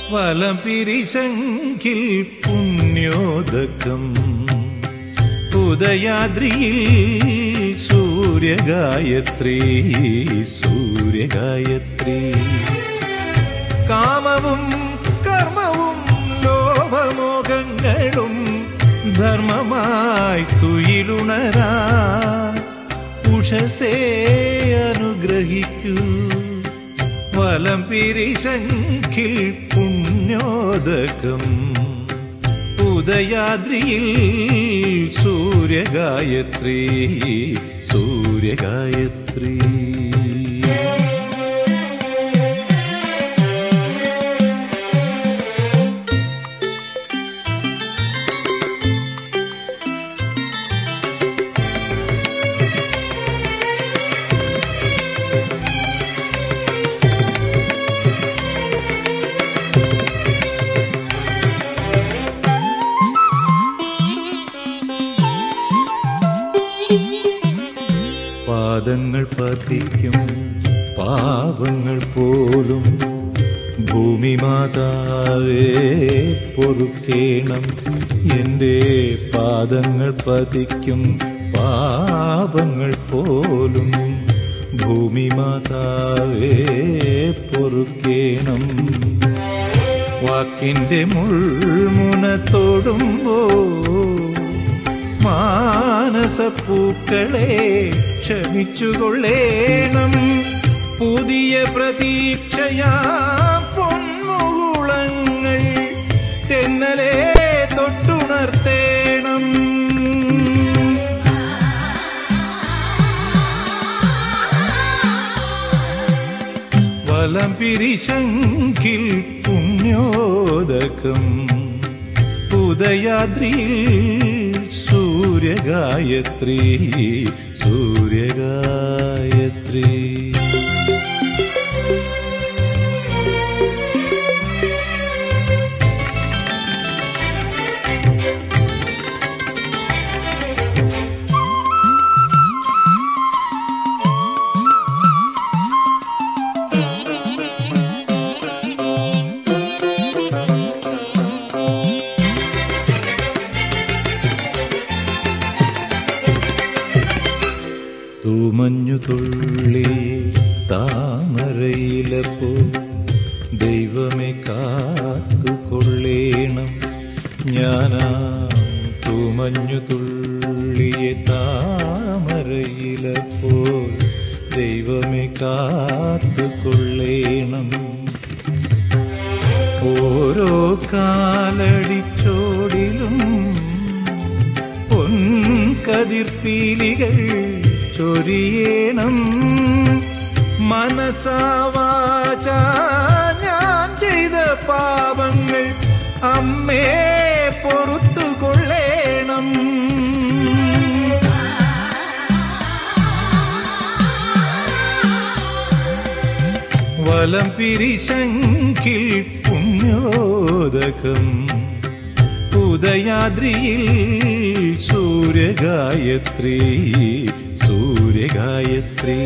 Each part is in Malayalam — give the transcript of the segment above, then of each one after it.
വലം പിരിശങ്കിൽ പുണ്യോദകം ഉദയാദ്രിയിൽ സൂര്യഗായത്രി സൂര്യഗായത്രി കാമവും കർമ്മവും ലോഭമോഹങ്ങളും ധർമ്മമായി തുയിലുണരാ ഉഷസേ അനുഗ്രഹിക്കൂ വലം പിരിശങ്കിൽ പുണ്യോദകം ഉദയാദ്രിയിൽ സൂര്യഗായത്രി സൂര്യഗായത്രി പാദങ്ങൾ പതിക്കും പാപങ്ങൾ പോലും ഭൂമി മാതാവേ പൊറുക്കേണം എൻ്റെ പാദങ്ങൾ പതിക്കും പാപങ്ങൾ പോലും ഭൂമി മാതാവേ പൊറുക്കേണം വാക്കിൻ്റെ മുൾമുന തൊടുമ്പോ മാനസപ്പൂക്കളെ ക്ഷമിച്ചുകൊള്ളേണം പുതിയ പ്രതീക്ഷയാ പൊന്മുകുളങ്ങൾ തെന്നലെ തൊട്ടുണർത്തേണം വലം പിരിശങ്കിൽ പുണ്യോദകം ഉദയാദ്രിയിൽ സൂര്യഗായത്രി സൂര്യഗായത്രി തൂമഞ്ഞു തുള്ളി താമരയിലപ്പോ ദൈവമെ കാത്തുകൊള്ളേണം ഞാനാ തൂമഞ്ഞു തുള്ളിയെ താമരയിലപ്പോ ദൈവമെ കാത്തുകൊള്ളേണം ഓരോ കാലടിച്ചോടിലും പൊൻകതിർപ്പീലികൾ ചൊരിയേണം മനസാവാച ഞാൻ ചെയ്ത പാപങ്ങൾ അമ്മേ പൊറത്തുകൊള്ളേണം വലം പിരിശങ്കിൽ പുണ്യോദകം ഉദയാദ്രിയിൽ സൂര്യഗായത്രി സൂര്യഗായത്രി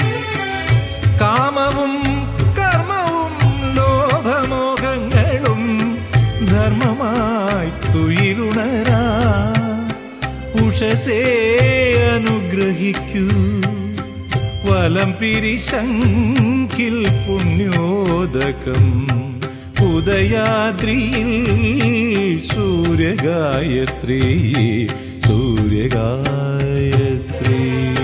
കാമവും കർമ്മവും ലോഭമോഹങ്ങളും ധർമ്മമായി തുയിലുണരാ ഉഷസേ അനുഗ്രഹിക്കൂ വലം പിരിശങ്കിൽ പുണ്യോദകം ഉദയാദ്രിയിൽ സൂര്യഗായത്രി സൂര്യഗായത്രി